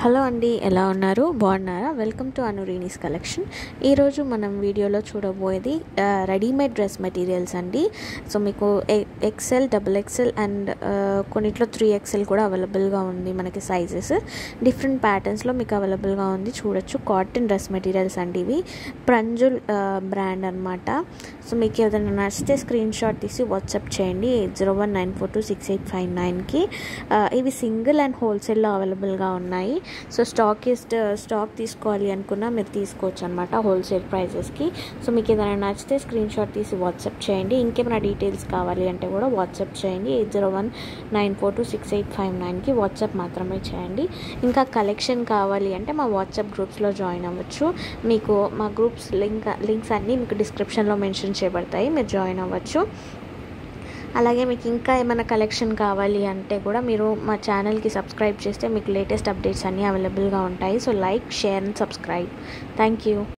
hello అండి ఎలా ఉన్నారు బాగున్నారా వెల్కమ్ టు అనురీనిస్ కలెక్షన్ ఈరోజు మనం వీడియోలో చూడబోయేది ఆ, రెడీమేడ్ డ్రెస్ మెటీరియల్స్ అండి సో మీకు ఎ- ఎక్సెల్ డబుల్ ఎక్సెల్ అండ్ ఆ, కొన్నిట్లో త్రీ ఎక్సెల్ కూడా అవైలబుల్గా ఉంది మనకి సైజెస్ డిఫరెంట్ ప్యాటర్న్స్లో మీకు అవైలబుల్గా ఉంది చూడొచ్చు కాటన్ డ్రెస్ మెటీరియల్స్ అండి ఇవి ప్రంజుల్ బ్రాండ్ అనమాట సో మీకు ఏదైనా నచ్చితే స్క్రీన్ షాట్ తీసి వాట్సాప్ చేయండి eight zero one nine four two six eight five నైన్కి ఇవి సింగిల్ అండ్ హోల్సేల్లో అవైలబుల్గా ఉన్నాయి సో స్టాక్ ఇస్ట్ స్టాక్ తీసుకోవాలి అనుకున్నా మీరు తీసుకోవచ్చు అనమాట హోల్సేల్ ప్రైజెస్కి సో మీకు ఏదైనా నచ్చితే స్క్రీన్ షాట్ తీసి వాట్సాప్ చేయండి ఇంకేమైనా డీటెయిల్స్ కావాలి అంటే కూడా వాట్సాప్ చేయండి eight zero one nine four two six eight five నైన్కి వాట్సాప్ మాత్రమే చేయండి ఇంకా కలెక్షన్ కావాలి అంటే మా వాట్సాప్ గ్రూప్స్లో జాయిన్ అవ్వచ్చు మీకు మా గ్రూప్స్ లింక్ లింక్స్ అన్నీ మీకు డిస్క్రిప్షన్లో మెన్షన్ చేయబడతాయి మీరు జాయిన్ అవ్వచ్చు అలాగే మీకు ఇంకా ఏమైనా కలెక్షన్ కావాలి అంటే కూడా మీరు మా ఛానల్కి సబ్స్క్రైబ్ చేస్తే మీకు లేటెస్ట్ అప్డేట్స్ అన్నీ అవైలబుల్గా ఉంటాయి so like share and subscribe thank you